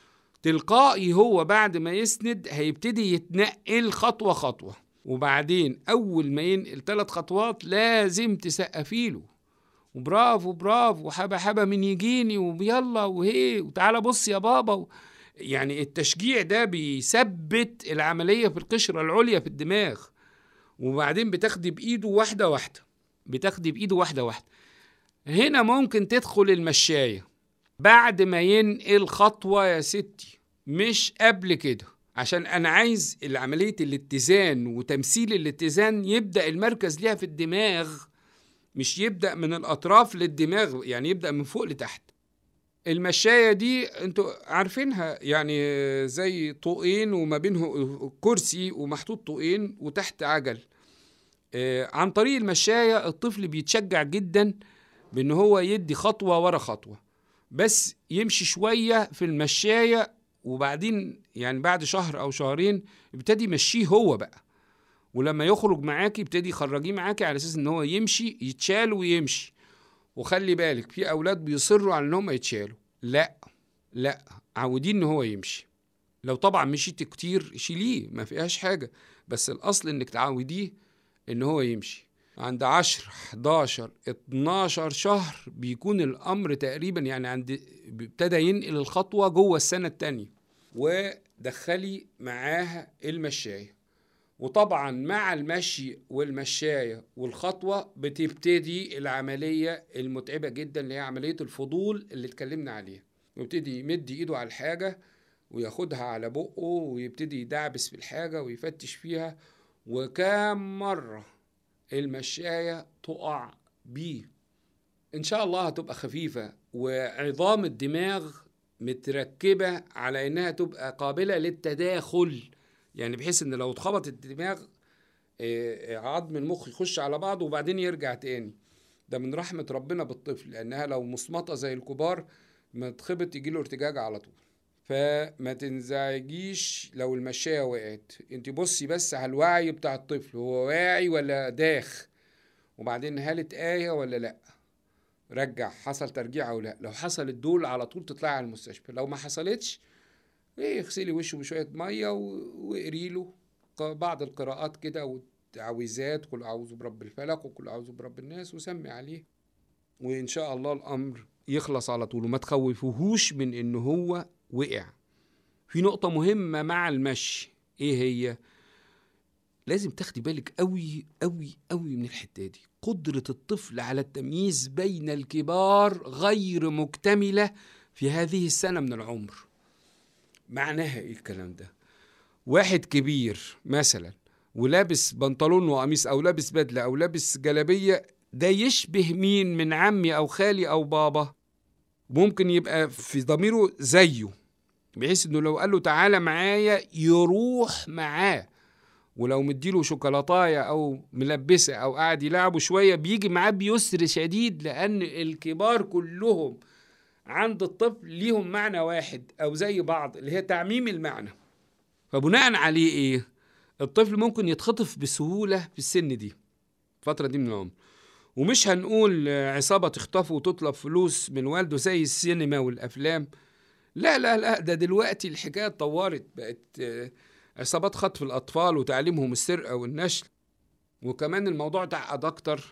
Speaker 1: تلقائي هو بعد ما يسند هيبتدي يتنقل خطوة خطوة وبعدين أول ما ينقل ثلاث خطوات لازم تسقفيله وبرافو برافو وحبة حبة من يجيني ويلا وهي وتعالى بص يا بابا و... يعني التشجيع ده بيثبت العملية في القشرة العليا في الدماغ وبعدين بتاخدي بإيده واحدة واحدة بتاخدي بإيده واحدة واحدة هنا ممكن تدخل المشاية بعد ما ينقل خطوة يا ستي مش قبل كده عشان أنا عايز عملية الاتزان وتمثيل الاتزان يبدأ المركز ليها في الدماغ مش يبدأ من الأطراف للدماغ يعني يبدأ من فوق لتحت المشاية دي انتوا عارفينها يعني زي طوقين وما بينه كرسي ومحطوط طوقين وتحت عجل آه، عن طريق المشاية الطفل بيتشجع جدا بان هو يدي خطوة ورا خطوة بس يمشي شوية في المشاية وبعدين يعني بعد شهر او شهرين يبتدي يمشيه هو بقى ولما يخرج معاكي يبتدي يخرجيه معاكي على اساس ان هو يمشي يتشال ويمشي وخلي بالك في اولاد بيصروا على ان هم يتشالوا لا لا عودين ان هو يمشي لو طبعا مشيت كتير شيليه ما فيهاش حاجه بس الاصل انك تعوديه ان هو يمشي عند 10 11 12 شهر بيكون الامر تقريبا يعني عند ابتدى ينقل الخطوه جوه السنه التانية ودخلي معاها المشايه وطبعا مع المشي والمشاية والخطوة بتبتدي العملية المتعبة جدا اللي هي عملية الفضول اللي اتكلمنا عليها يبتدي يمد ايده على الحاجة وياخدها على بقه ويبتدي يدعبس في الحاجة ويفتش فيها وكام مرة المشاية تقع بيه ان شاء الله هتبقى خفيفة وعظام الدماغ متركبة على انها تبقى قابلة للتداخل يعني بحيث ان لو اتخبط الدماغ آه، عظم المخ يخش على بعضه وبعدين يرجع تاني ده من رحمة ربنا بالطفل لأنها لو مصمطة زي الكبار ما تخبط يجيله ارتجاج على طول فما تنزعجيش لو المشاية وقعت انت بصي بس على الوعي بتاع الطفل هو واعي ولا داخ وبعدين هل اتآية ولا لا رجع حصل ترجيع او لا لو حصلت دول على طول تطلعي على المستشفى لو ما حصلتش ايه اغسلي وشه بشويه ميه واقري له بعض القراءات كده والتعويذات قل اعوذ برب الفلق وقل اعوذ برب الناس وسمي عليه وان شاء الله الامر يخلص على طول وما تخوفوهوش من ان هو وقع في نقطه مهمه مع المشي ايه هي لازم تاخدي بالك قوي قوي قوي من الحته دي قدره الطفل على التمييز بين الكبار غير مكتمله في هذه السنه من العمر معناها ايه الكلام ده واحد كبير مثلا ولابس بنطلون وقميص او لابس بدله او لابس جلابيه ده يشبه مين من عمي او خالي او بابا ممكن يبقى في ضميره زيه بحيث انه لو قال له تعالى معايا يروح معاه ولو مديله شوكولاتايه او ملبسه او قاعد يلعبه شويه بيجي معاه بيسر شديد لان الكبار كلهم عند الطفل ليهم معنى واحد او زي بعض اللي هي تعميم المعنى فبناء عليه ايه الطفل ممكن يتخطف بسهوله في السن دي الفتره دي من العمر ومش هنقول عصابه تخطفه وتطلب فلوس من والده زي السينما والافلام لا لا لا ده دلوقتي الحكايه اتطورت بقت عصابات خطف الاطفال وتعليمهم السرقه والنشل وكمان الموضوع تعقد اكتر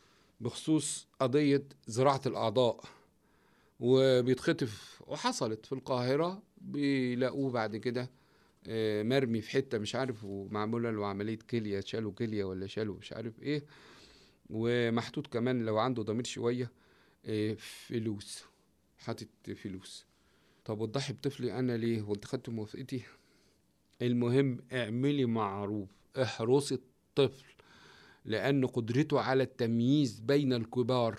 Speaker 1: بخصوص قضيه زراعه الاعضاء وبيتخطف وحصلت في القاهرة بيلاقوه بعد كده آه، مرمي في حتة مش عارف ومعمولة له عملية كلية شالوا كلية ولا شالوا مش عارف ايه ومحطوط كمان لو عنده ضمير شوية آه، فلوس حاطط فلوس طب وتضحي بطفلي انا ليه وانت خدت موافقتي المهم اعملي معروف احرصي الطفل لان قدرته على التمييز بين الكبار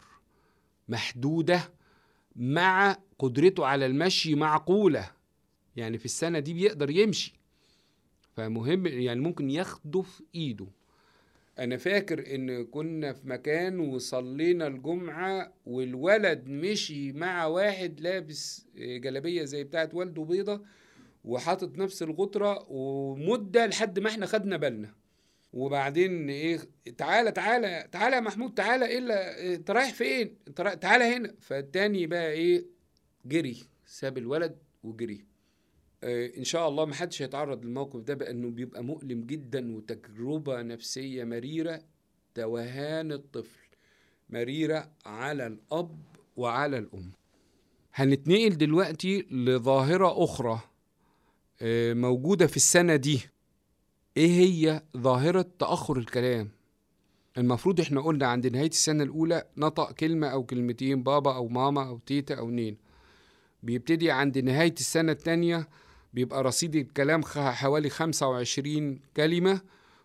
Speaker 1: محدوده مع قدرته على المشي معقولة يعني في السنة دي بيقدر يمشي فمهم يعني ممكن ياخده في ايده انا فاكر ان كنا في مكان وصلينا الجمعة والولد مشي مع واحد لابس جلابية زي بتاعت والده بيضة وحاطط نفس الغطرة ومدة لحد ما احنا خدنا بالنا وبعدين ايه تعالى تعالى تعالى يا محمود تعالى ايه اللي انت رايح فين انت تعالى هنا فالتاني بقى ايه جري ساب الولد وجري آه ان شاء الله ما حدش هيتعرض للموقف ده بانه بيبقى مؤلم جدا وتجربه نفسيه مريره توهان الطفل مريره على الاب وعلى الام هنتنقل دلوقتي لظاهره اخرى آه موجوده في السنه دي ايه هي ظاهرة تأخر الكلام المفروض احنا قلنا عند نهاية السنة الأولى نطق كلمة أو كلمتين بابا أو ماما أو تيتا أو نين بيبتدي عند نهاية السنة التانية بيبقى رصيد الكلام حوالي خمسة وعشرين كلمة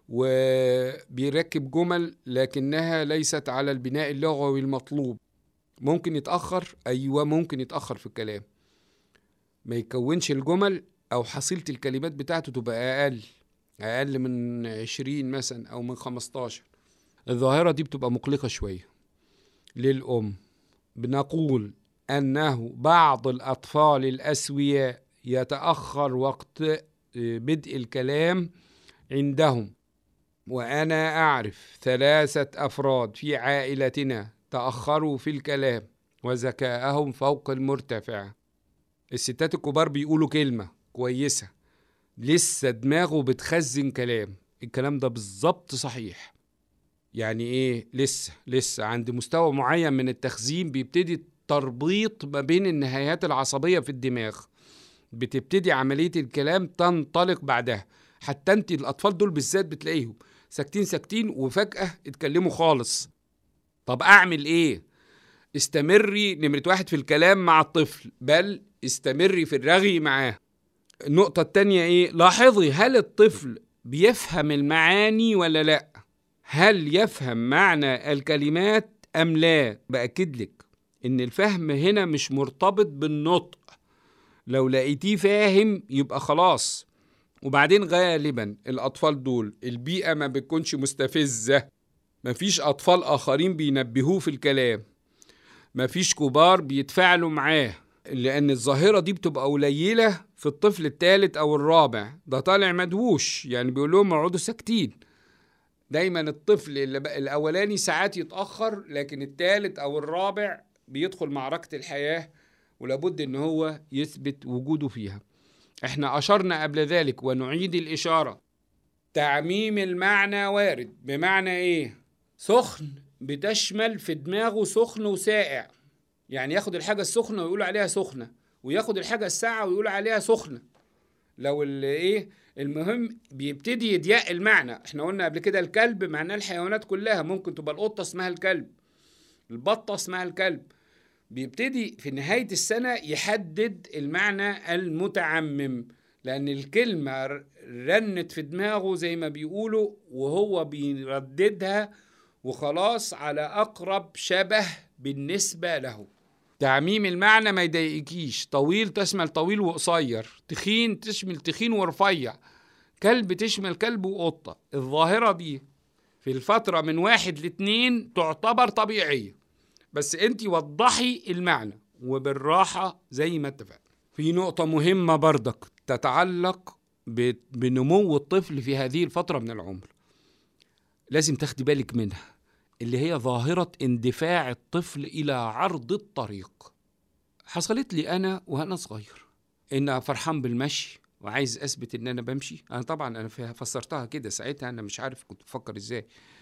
Speaker 1: وبيركب جمل لكنها ليست على البناء اللغوي المطلوب ممكن يتأخر أيوة ممكن يتأخر في الكلام ما يكونش الجمل أو حصيلة الكلمات بتاعته تبقى أقل أقل من عشرين مثلا أو من خمستاشر الظاهرة دي بتبقى مقلقة شوية للأم بنقول أنه بعض الأطفال الأسوياء يتأخر وقت بدء الكلام عندهم وأنا أعرف ثلاثة أفراد في عائلتنا تأخروا في الكلام وذكاءهم فوق المرتفع الستات الكبار بيقولوا كلمة كويسة لسه دماغه بتخزن كلام الكلام ده بالظبط صحيح يعني ايه لسه لسه عند مستوى معين من التخزين بيبتدي التربيط ما بين النهايات العصبية في الدماغ بتبتدي عملية الكلام تنطلق بعدها حتى انت الاطفال دول بالذات بتلاقيهم ساكتين ساكتين وفجاه اتكلموا خالص طب اعمل ايه استمري نمرة واحد في الكلام مع الطفل بل استمري في الرغي معاه النقطة التانية ايه لاحظي هل الطفل بيفهم المعاني ولا لا هل يفهم معنى الكلمات ام لا باكد لك ان الفهم هنا مش مرتبط بالنطق لو لقيتيه فاهم يبقى خلاص وبعدين غالبا الاطفال دول البيئه ما بتكونش مستفزه مفيش اطفال اخرين بينبهوه في الكلام مفيش كبار بيتفاعلوا معاه لان الظاهره دي بتبقى قليله في الطفل الثالث او الرابع ده طالع مدهوش يعني بيقول لهم اقعدوا ساكتين دايما الطفل اللي بقى الاولاني ساعات يتاخر لكن الثالث او الرابع بيدخل معركه الحياه ولابد ان هو يثبت وجوده فيها احنا اشرنا قبل ذلك ونعيد الاشاره تعميم المعنى وارد بمعنى ايه سخن بتشمل في دماغه سخن وسائع يعني ياخد الحاجه السخنه ويقول عليها سخنه وياخد الحاجه الساقعه ويقول عليها سخنه لو ايه المهم بيبتدي يضيق المعنى احنا قلنا قبل كده الكلب معناه الحيوانات كلها ممكن تبقى القطه اسمها الكلب البطه اسمها الكلب بيبتدي في نهاية السنة يحدد المعنى المتعمم لأن الكلمة رنت في دماغه زي ما بيقولوا وهو بيرددها وخلاص على أقرب شبه بالنسبة له تعميم المعنى ما يضايقكيش طويل تشمل طويل وقصير تخين تشمل تخين ورفيع كلب تشمل كلب وقطة الظاهرة دي في الفترة من واحد لاتنين تعتبر طبيعية بس انت وضحي المعنى وبالراحة زي ما اتفقنا في نقطة مهمة بردك تتعلق بنمو الطفل في هذه الفترة من العمر لازم تاخدي بالك منها اللي هي ظاهرة اندفاع الطفل إلى عرض الطريق حصلت لي أنا وأنا صغير إن فرحان بالمشي وعايز أثبت إن أنا بمشي أنا طبعا أنا فسرتها كده ساعتها أنا مش عارف كنت بفكر إزاي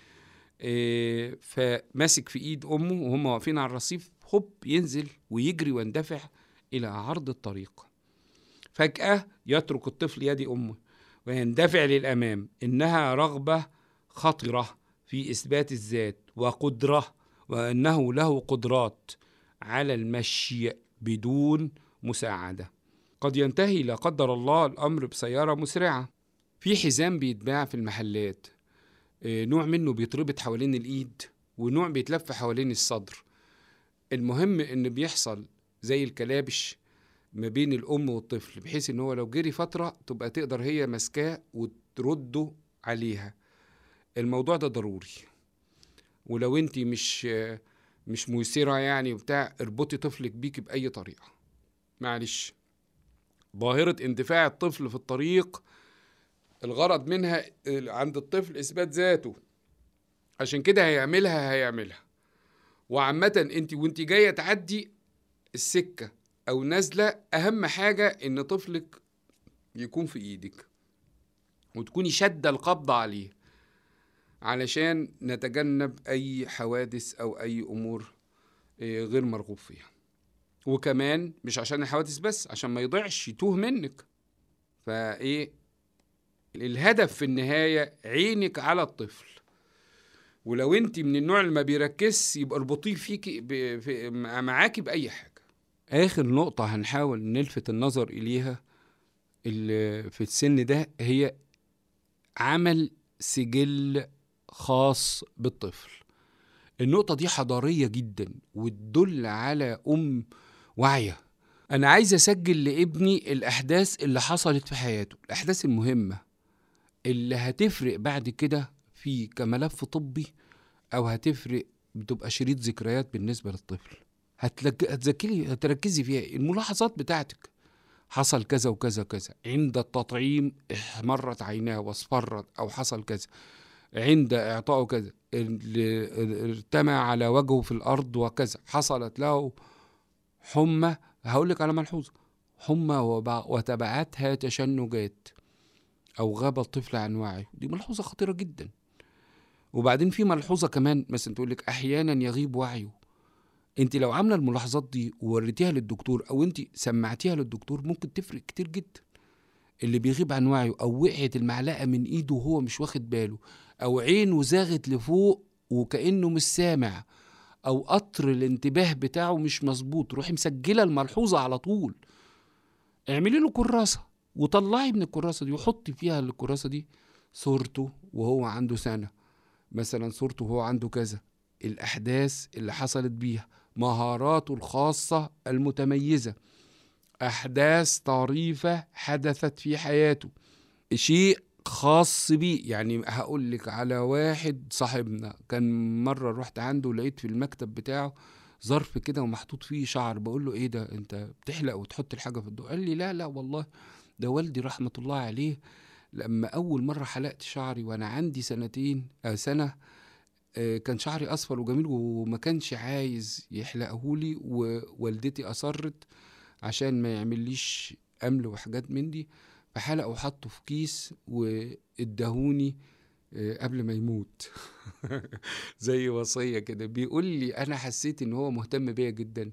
Speaker 1: إيه فماسك في ايد امه وهم واقفين على الرصيف هوب ينزل ويجري ويندفع الى عرض الطريق فجاه يترك الطفل يد امه ويندفع للامام انها رغبه خطره في اثبات الذات وقدره وانه له قدرات على المشي بدون مساعده قد ينتهي لا قدر الله الامر بسياره مسرعه في حزام بيتباع في المحلات نوع منه بيتربط حوالين الايد ونوع بيتلف حوالين الصدر المهم ان بيحصل زي الكلابش ما بين الام والطفل بحيث ان هو لو جري فتره تبقى تقدر هي ماسكاه وترده عليها الموضوع ده ضروري ولو انت مش مش ميسره يعني وبتاع اربطي طفلك بيك باي طريقه معلش ظاهره اندفاع الطفل في الطريق الغرض منها عند الطفل اثبات ذاته عشان كده هيعملها هيعملها وعامة انت وانت جاية تعدي السكة او نازلة اهم حاجة ان طفلك يكون في ايدك وتكوني شادة القبض عليه علشان نتجنب اي حوادث او اي امور غير مرغوب فيها وكمان مش عشان الحوادث بس عشان ما يضيعش يتوه منك فايه الهدف في النهاية عينك على الطفل ولو انت من النوع اللي ما بيركزش يبقى اربطيه فيكي ب... في... معاكي بأي حاجة آخر نقطة هنحاول نلفت النظر إليها اللي في السن ده هي عمل سجل خاص بالطفل النقطة دي حضارية جدا وتدل على أم واعية أنا عايز أسجل لابني الأحداث اللي حصلت في حياته الأحداث المهمة اللي هتفرق بعد كده في كملف طبي او هتفرق بتبقى شريط ذكريات بالنسبه للطفل هتلج... هتذكري هتركزي فيها الملاحظات بتاعتك حصل كذا وكذا وكذا عند التطعيم احمرت عيناه واصفرت او حصل كذا عند اعطائه كذا ارتمى على وجهه في الارض وكذا حصلت له حمى هقول لك على ملحوظه حمى وتبعتها تشنجات او غاب الطفل عن وعيه دي ملحوظه خطيره جدا وبعدين في ملحوظه كمان مثلا تقول لك احيانا يغيب وعيه انت لو عامله الملاحظات دي ووريتيها للدكتور او انت سمعتيها للدكتور ممكن تفرق كتير جدا اللي بيغيب عن وعيه او وقعت المعلقه من ايده وهو مش واخد باله او عينه زاغت لفوق وكانه مش سامع او قطر الانتباه بتاعه مش مظبوط روحي مسجله الملحوظه على طول اعملي له كراسه وطلعي من الكراسه دي وحطي فيها الكراسه دي صورته وهو عنده سنه مثلا صورته وهو عنده كذا الاحداث اللي حصلت بيها مهاراته الخاصه المتميزه احداث طريفه حدثت في حياته شيء خاص بيه يعني هقول لك على واحد صاحبنا كان مره رحت عنده لقيت في المكتب بتاعه ظرف كده ومحطوط فيه شعر بقول له ايه ده انت بتحلق وتحط الحاجه في الضوء قال لي لا لا والله ده والدي رحمه الله عليه لما اول مره حلقت شعري وانا عندي سنتين آه سنه آه كان شعري اصفر وجميل وما كانش عايز يحلقه لي ووالدتي اصرت عشان ما يعمليش امل وحاجات من دي فحلقه وحطه في كيس وادهوني قبل ما يموت زي وصيه كده بيقول لي انا حسيت ان هو مهتم بيا جدا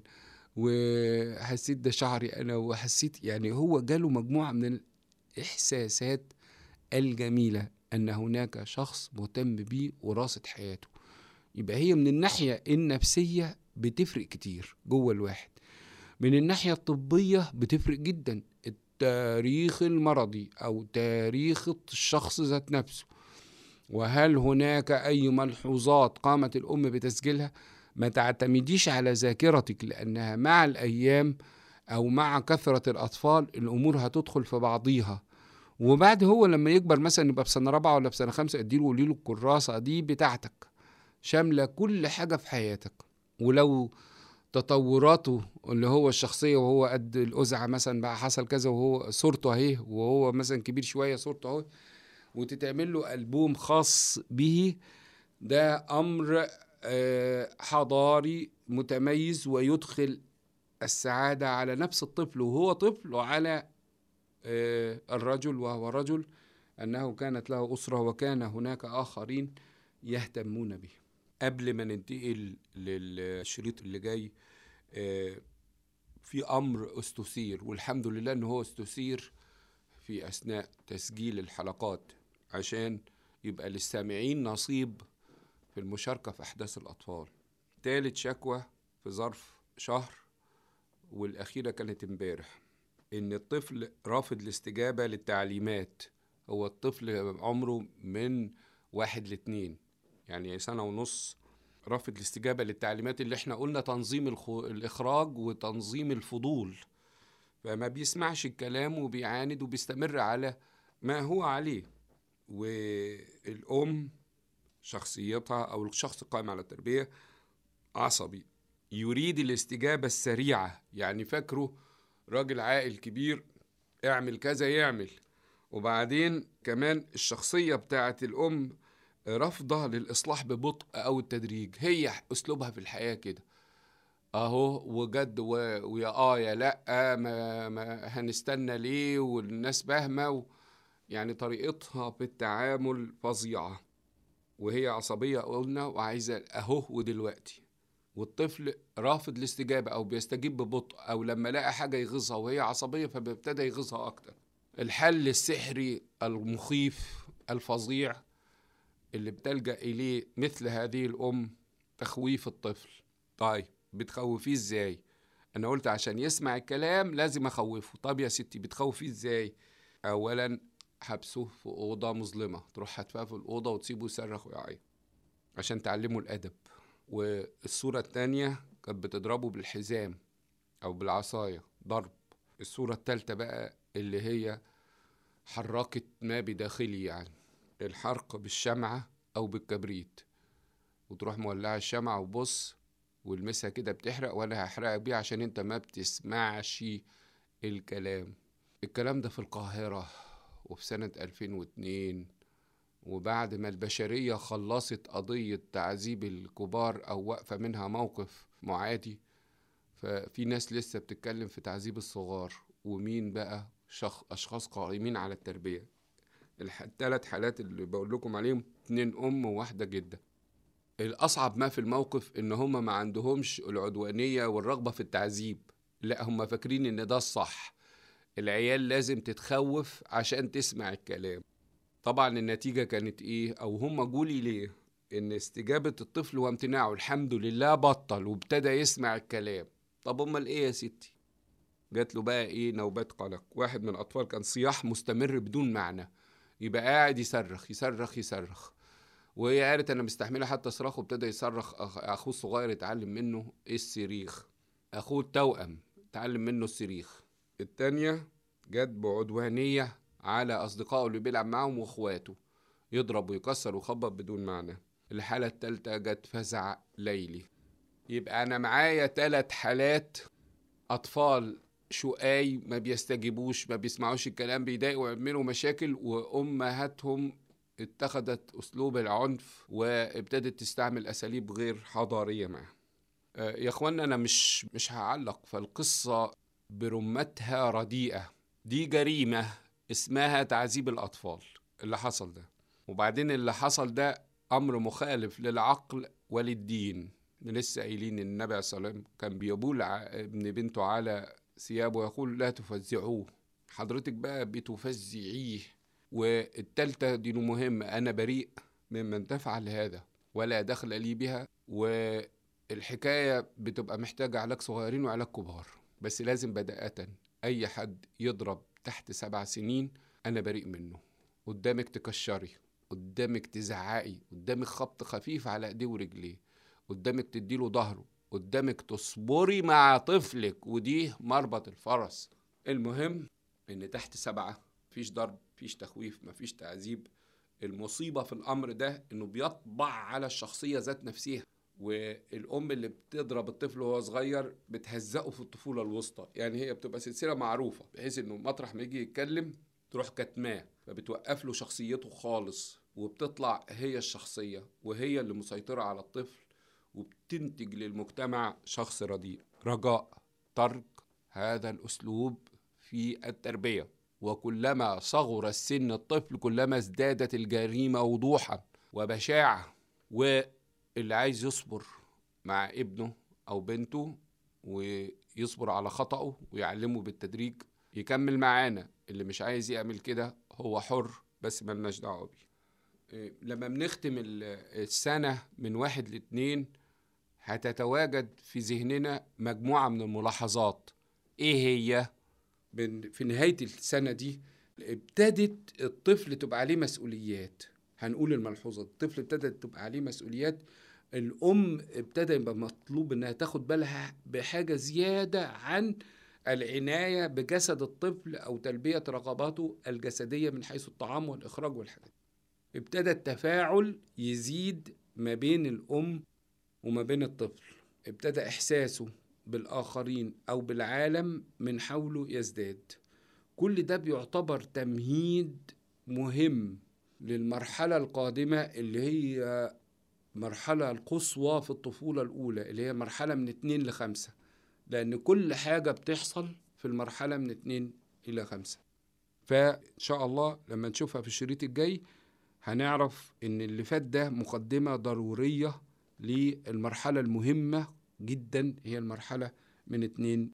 Speaker 1: وحسيت ده شعري انا وحسيت يعني هو جاله مجموعه من الاحساسات الجميله ان هناك شخص مهتم بيه وراثه حياته يبقى هي من الناحيه النفسيه بتفرق كتير جوه الواحد من الناحيه الطبيه بتفرق جدا التاريخ المرضي او تاريخ الشخص ذات نفسه وهل هناك اي ملحوظات قامت الام بتسجيلها ما تعتمديش على ذاكرتك لانها مع الايام او مع كثره الاطفال الامور هتدخل في بعضيها وبعد هو لما يكبر مثلا يبقى في سنه رابعه ولا في سنه خمسه اديله قولي له الكراسه دي بتاعتك شامله كل حاجه في حياتك ولو تطوراته اللي هو الشخصيه وهو قد الأزعة مثلا بقى حصل كذا وهو صورته اهي وهو مثلا كبير شويه صورته اهو وتتعمل له ألبوم خاص به ده أمر حضاري متميز ويدخل السعادة على نفس الطفل وهو طفل وعلى الرجل وهو رجل أنه كانت له أسرة وكان هناك آخرين يهتمون به قبل ما ننتقل للشريط اللي جاي في أمر استثير والحمد لله أنه هو استثير في أثناء تسجيل الحلقات عشان يبقى للسامعين نصيب في المشاركة في أحداث الأطفال تالت شكوى في ظرف شهر والأخيرة كانت امبارح إن الطفل رافض الاستجابة للتعليمات هو الطفل عمره من واحد لاتنين يعني سنة ونص رافض الاستجابة للتعليمات اللي احنا قلنا تنظيم الخو... الإخراج وتنظيم الفضول فما بيسمعش الكلام وبيعاند وبيستمر على ما هو عليه والأم شخصيتها أو الشخص القائم على التربية عصبي يريد الاستجابة السريعة يعني فاكره راجل عاقل كبير اعمل كذا يعمل وبعدين كمان الشخصية بتاعت الأم رافضة للإصلاح ببطء أو التدريج هي أسلوبها في الحياة كده اهو وجد و... ويا اه يا لا ما, ما هنستنى ليه والناس فاهمه و... يعني طريقتها في التعامل فظيعه وهي عصبيه قلنا وعايزه اهو ودلوقتي والطفل رافض الاستجابه او بيستجيب ببطء او لما لقى حاجه يغيظها وهي عصبيه فبيبتدى يغيظها اكتر الحل السحري المخيف الفظيع اللي بتلجا اليه مثل هذه الام تخويف الطفل طيب بتخوفيه ازاي انا قلت عشان يسمع الكلام لازم اخوفه طب يا ستي بتخوفيه ازاي اولا حبسه في اوضه مظلمه تروح هتفاه في الاوضه وتسيبه يصرخ ويعيط عشان تعلمه الادب والصوره التانية كانت بتضربه بالحزام او بالعصايه ضرب الصوره التالتة بقى اللي هي حركت ما بداخلي يعني الحرق بالشمعه او بالكبريت وتروح مولعه الشمعه وبص والمسها كده بتحرق وانا هحرقك بيه عشان انت ما بتسمعش الكلام الكلام ده في القاهرة وفي سنة 2002 وبعد ما البشرية خلصت قضية تعذيب الكبار أو واقفة منها موقف معادي ففي ناس لسه بتتكلم في تعذيب الصغار ومين بقى شخ أشخاص قائمين على التربية الثلاث حالات اللي بقول لكم عليهم اتنين أم وواحدة جدة الأصعب ما في الموقف إن هما ما عندهمش العدوانية والرغبة في التعذيب لا هما فاكرين إن ده الصح العيال لازم تتخوف عشان تسمع الكلام طبعا النتيجة كانت ايه او هم جولي ليه ان استجابة الطفل وامتناعه الحمد لله بطل وابتدى يسمع الكلام طب امال ايه يا ستي جات له بقى ايه نوبات قلق واحد من الاطفال كان صياح مستمر بدون معنى يبقى قاعد يصرخ يصرخ يصرخ وهي قالت انا مستحمله حتى صراخه ابتدى يصرخ أخ... اخوه الصغير اتعلم منه الصريخ اخوه التوأم اتعلم منه الصريخ التانية جت بعدوانية على أصدقائه اللي بيلعب معاهم وإخواته يضرب ويكسر ويخبط بدون معنى الحالة التالتة جت فزع ليلي يبقى أنا معايا تلات حالات أطفال شقاي ما بيستجيبوش ما بيسمعوش الكلام بيضايقوا ويعملوا مشاكل وأمهاتهم اتخذت أسلوب العنف وابتدت تستعمل أساليب غير حضارية معاهم آه، يا اخوانا انا مش مش هعلق فالقصه برمتها رديئه دي جريمه اسمها تعذيب الاطفال اللي حصل ده وبعدين اللي حصل ده امر مخالف للعقل وللدين لسه قايلين ان النبي صلى الله عليه وسلم كان بيبول ع- ابن بنته على ثيابه ويقول لا تفزعوه حضرتك بقى بتفزعيه والتالتة دي مهمة أنا بريء ممن تفعل هذا ولا دخل لي بها والحكاية بتبقى محتاجة علاج صغيرين وعلاج كبار بس لازم بداءة أي حد يضرب تحت سبع سنين أنا بريء منه قدامك تكشري قدامك تزعقي قدامك خبط خفيف على ايديه ورجليه قدامك تديله ظهره قدامك تصبري مع طفلك ودي مربط الفرس المهم ان تحت سبعة مفيش ضرب مفيش تخويف مفيش تعذيب المصيبة في الأمر ده إنه بيطبع على الشخصية ذات نفسها والأم اللي بتضرب الطفل وهو صغير بتهزقه في الطفولة الوسطى يعني هي بتبقى سلسلة معروفة بحيث إنه مطرح ما يجي يتكلم تروح كتماه فبتوقف له شخصيته خالص وبتطلع هي الشخصية وهي اللي مسيطرة على الطفل وبتنتج للمجتمع شخص رديء رجاء ترك هذا الأسلوب في التربية وكلما صغر السن الطفل كلما ازدادت الجريمة وضوحا وبشاعة واللي عايز يصبر مع ابنه أو بنته ويصبر على خطأه ويعلمه بالتدريج يكمل معانا اللي مش عايز يعمل كده هو حر بس ملناش دعوة بيه إيه، لما بنختم ال- السنة من واحد لاتنين هتتواجد في ذهننا مجموعة من الملاحظات ايه هي من- في نهاية السنة دي ابتدت الطفل تبقى عليه مسؤوليات هنقول الملحوظة الطفل ابتدت تبقى عليه مسؤوليات الأم ابتدى يبقى مطلوب إنها تاخد بالها بحاجة زيادة عن العناية بجسد الطفل أو تلبية رغباته الجسدية من حيث الطعام والإخراج والحاجات ابتدى التفاعل يزيد ما بين الأم وما بين الطفل ابتدى إحساسه بالآخرين أو بالعالم من حوله يزداد كل ده بيعتبر تمهيد مهم للمرحلة القادمة اللي هي مرحلة القصوى في الطفولة الأولى اللي هي مرحلة من اتنين لخمسة لأن كل حاجة بتحصل في المرحلة من اتنين إلى خمسة فإن شاء الله لما نشوفها في الشريط الجاي هنعرف إن اللي فات ده مقدمة ضرورية للمرحلة المهمة جدا هي المرحلة من اتنين